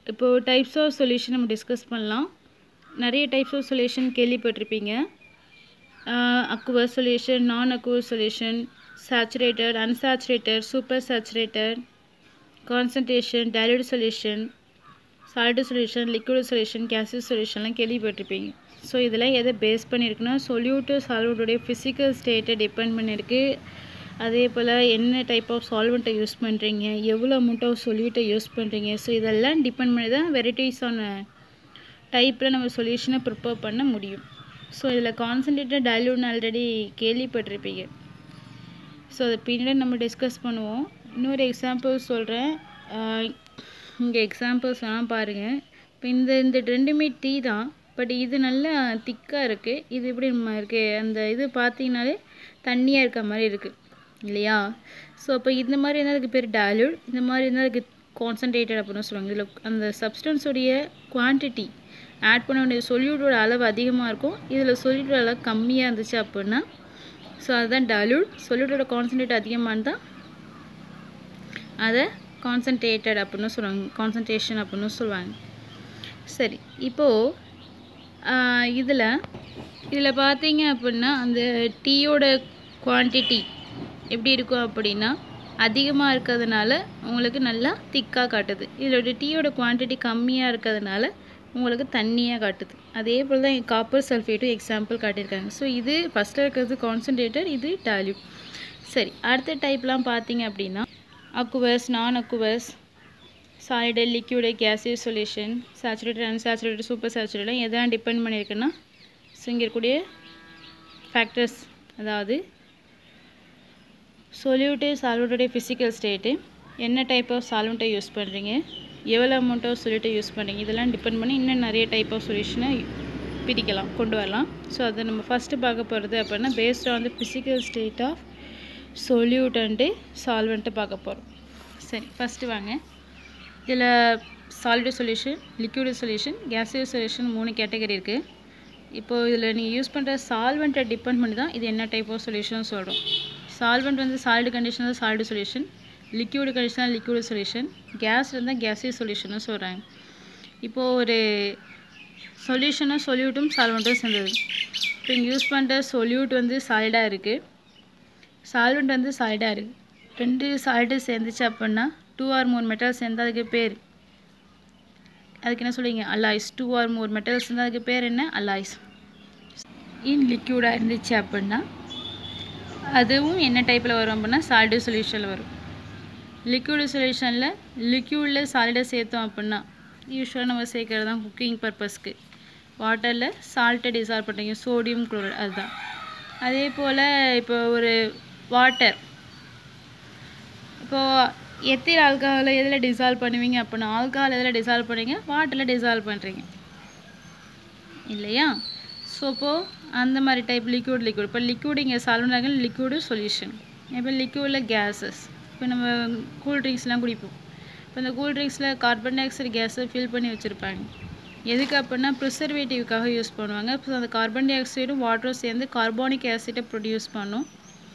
இப்போது types of solution நம்ம discuss பண்ணலாம் நிறைய டைப்ஸ் ஆஃப் சொல்யூஷன் கேள்விப்பட்டிருப்பீங்க aqueous solution non aqueous solution saturated unsaturated super saturated concentration dilute solution solid solution liquid solution gaseous சொல்யூஷன்லாம் கேள்விப்பட்டிருப்பீங்க so இதெல்லாம் எதை பேஸ் பண்ணியிருக்குன்னா சொல்யூட்டு சால்வெட்டுடைய ஃபிசிக்கல் ஸ்டேட்டை டிபெண்ட் பண்ணியிருக்கு அதே போல் என்ன டைப் ஆஃப் சால்வெண்ட்டை யூஸ் பண்ணுறீங்க எவ்வளோ அமௌண்ட் ஆஃப் சொல்யூட்டை யூஸ் பண்ணுறீங்க ஸோ இதெல்லாம் டிபெண்ட் பண்ணி தான் வெரைட்டிஸான டைப்பில் நம்ம சொல்யூஷனை ப்ரிப்பேர் பண்ண முடியும் ஸோ இதில் கான்சன்ட்ரேட்டட் டைல்யூட்னு ஆல்ரெடி கேள்விப்பட்டிருப்பீங்க ஸோ அதை பின்னாடி நம்ம டிஸ்கஸ் பண்ணுவோம் இன்னொரு எக்ஸாம்பிள் சொல்கிறேன் இங்கே எக்ஸாம்பிள்ஸ் எல்லாம் பாருங்கள் இப்போ இந்த இந்த ரெண்டுமே டீ தான் பட் இது நல்லா திக்காக இருக்குது இது எப்படி நம்ம இருக்குது அந்த இது பார்த்தீங்கனாலே தண்ணியாக இருக்க மாதிரி இருக்குது இல்லையா ஸோ அப்போ இந்த மாதிரி இருந்தால் அதுக்கு பேர் டைல்யூட் இந்த மாதிரி இருந்தால் அதுக்கு கான்சன்ட்ரேட்டட் அப்படின்னு சொல்லுவாங்க இதில் அந்த சப்ஸ்டன்ஸோடைய குவான்டிட்டி ஆட் பண்ண வேண்டிய சொல்யூட்டோட அளவு அதிகமாக இருக்கும் இதில் சொல்யூட்டோட அளவு கம்மியாக இருந்துச்சு அப்படின்னா ஸோ அதுதான் டைல்யூட் சொல்யூட்டோட கான்சன்ட்ரேட் அதிகமாக இருந்தால் அதை கான்சன்ட்ரேட்டட் அப்படின்னு சொல்லுவாங்க கான்சன்ட்ரேஷன் அப்படின்னு சொல்லுவாங்க சரி இப்போது இதில் இதில் பார்த்தீங்க அப்படின்னா அந்த டீயோட குவான்டிட்டி எப்படி இருக்கும் அப்படின்னா அதிகமாக இருக்கிறதுனால உங்களுக்கு நல்லா திக்காக காட்டுது இதோட டீயோட குவான்டிட்டி கம்மியாக இருக்கிறதுனால உங்களுக்கு தண்ணியாக காட்டுது அதே போல் தான் காப்பர் சல்ஃபேட்டும் எக்ஸாம்பிள் காட்டியிருக்காங்க ஸோ இது ஃபஸ்ட்டில் இருக்கிறது கான்சன்ட்ரேட்டட் இது டால்யூட் சரி அடுத்த டைப்லாம் பார்த்தீங்க அப்படின்னா aqueous non aqueous solid liquid gaseous solution saturated unsaturated super சேச்சுரேட்லாம் எதெல்லாம் டிபெண்ட் பண்ணியிருக்குன்னா ஸோ இங்கே இருக்கக்கூடிய ஃபேக்டர்ஸ் அதாவது சொல்யூட்டு சால்வெண்ட்டோடைய ஃபிசிக்கல் ஸ்டேட்டு என்ன டைப் ஆஃப் சால்வெண்ட்டை யூஸ் பண்ணுறீங்க எவ்வளோ அமௌண்ட் ஆஃப் சொல்யூட்டை யூஸ் பண்ணுறீங்க இதெல்லாம் டிபெண்ட் பண்ணி இன்னும் நிறைய டைப் ஆஃப் சொல்யூஷனை பிரிக்கலாம் கொண்டு வரலாம் ஸோ அதை நம்ம ஃபஸ்ட்டு பார்க்க போகிறது அப்படின்னா based on the physical state of solute and solvent பார்க்க போகிறோம் சரி ஃபஸ்ட்டு வாங்க இதில் solid solution liquid solution gaseous solution மூணு கேட்டகரி இருக்குது இப்போது இதில் நீங்கள் யூஸ் பண்ணுற சால்வெண்ட்டை டிபெண்ட் பண்ணி தான் இது என்ன டைப் ஆஃப் சொல்யூஷன் சொல்கிறோம் சால்வெண்ட் வந்து சாலிடு கண்டிஷனில் சாலிடு சொல்யூஷன் லிக்யூடு கண்டிஷனில் லிக்யூடு சொல்யூஷன் கேஸ் இருந்தால் கேசியஸ் சொல்யூஷனும் சொல்கிறாங்க இப்போது ஒரு சொல்யூஷனும் சொல்யூட்டும் சால்வெண்ட்டும் சேர்ந்தது இப்போ இங்கே யூஸ் பண்ணுற சொல்யூட் வந்து சாலிடாக இருக்குது சால்வெண்ட் வந்து சாலிடாக இருக்குது ரெண்டு சால்ட்டு சேர்ந்துச்சு அப்படின்னா டூ ஆர் மோர் மெட்டல்ஸ் சேர்ந்தால் அதுக்கு பேர் அதுக்கு என்ன சொல்லுவீங்க alloys two or more metals இருந்தால் அதுக்கு பேர் என்ன அலாய்ஸ் இன் லிக்யூடாக இருந்துச்சு அப்படின்னா அதுவும் என்ன டைப்பில் வரும் அப்படின்னா சால்டு சொல்யூஷனில் வரும் லிக்யூடு சொல்யூஷனில் லிக்யூடில் சாலிடை சேர்த்தோம் அப்படின்னா யூஸ்வலாக நம்ம சேர்க்கறது தான் குக்கிங் பர்பஸ்க்கு வாட்டரில் சால்ட்டை டிசால்வ் பண்ணுறீங்க சோடியம் குளோரைட் அதுதான் அதே போல் இப்போ ஒரு வாட்டர் இப்போது எத்தில் ஆல்கஹாலை எதில் டிசால்வ் பண்ணுவீங்க அப்படின்னா ஆல்கஹால் எதில் டிசால்வ் பண்ணுறீங்க வாட்டரில் டிசால்வ் பண்ணுறீங்க இல்லையா ஸோ இப்போது அந்த மாதிரி டைப் லிக்யூட் லிக்யூட் இப்போ லிக்யூட் இங்கே சால்வ் ஆக லிக்யூடு சொல்யூஷன் இப்போ லிக்யூடில் கேஸஸ் இப்போ நம்ம கூல் ட்ரிங்க்ஸ்லாம் குடிப்போம் இப்போ இந்த கூல் ட்ரிங்க்ஸில் கார்பன் டை ஆக்சைடு கேஸை ஃபில் பண்ணி வச்சுருப்பாங்க எதுக்கு அப்படின்னா ப்ரிசர்வேட்டிவ்க்காக யூஸ் பண்ணுவாங்க இப்போ அந்த கார்பன் டை ஆக்சைடும் வாட்டரும் சேர்ந்து கார்பானிக் ஆசிட்டை ப்ரொடியூஸ் பண்ணும்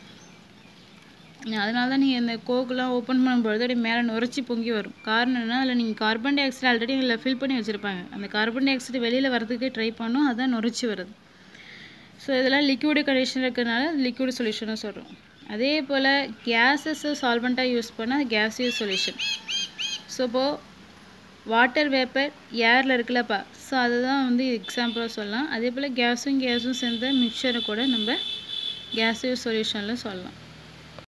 அதனால தான் நீங்கள் இந்த கோக்கெலாம் ஓப்பன் பண்ணும்பொழுது அப்படியே மேலே நுரைச்சி பொங்கி வரும் காரணம் என்ன அதில் நீங்கள் கார்பன் டை ஆக்சைடு ஆல்ரெடி அதில் ஃபில் பண்ணி வச்சுருப்பாங்க அந்த கார்பன் டை ஆக்சைடு வெளியில் வரதுக்கு ட்ரை பண்ணும் அதுதான் நுரைச்சி வருது ஸோ இதெல்லாம் லிக்யூடு கண்டிஷன் இருக்கிறதுனால லிக்யூடு சொல்யூஷனாக சொல்கிறோம் அதே போல் கேஸஸை சால்வெண்ட்டாக யூஸ் பண்ணால் கேஸியஸ் சொல்யூஷன் ஸோ இப்போது வாட்டர் வேப்பர் ஏரில் இருக்குல்லப்பா ஸோ அதுதான் வந்து எக்ஸாம்பிளாக சொல்லலாம் அதே போல் கேஸும் கேஸும் சேர்ந்த மிக்சரை கூட நம்ம கேஸியஸ் சொல்யூஷனில் சொல்லலாம்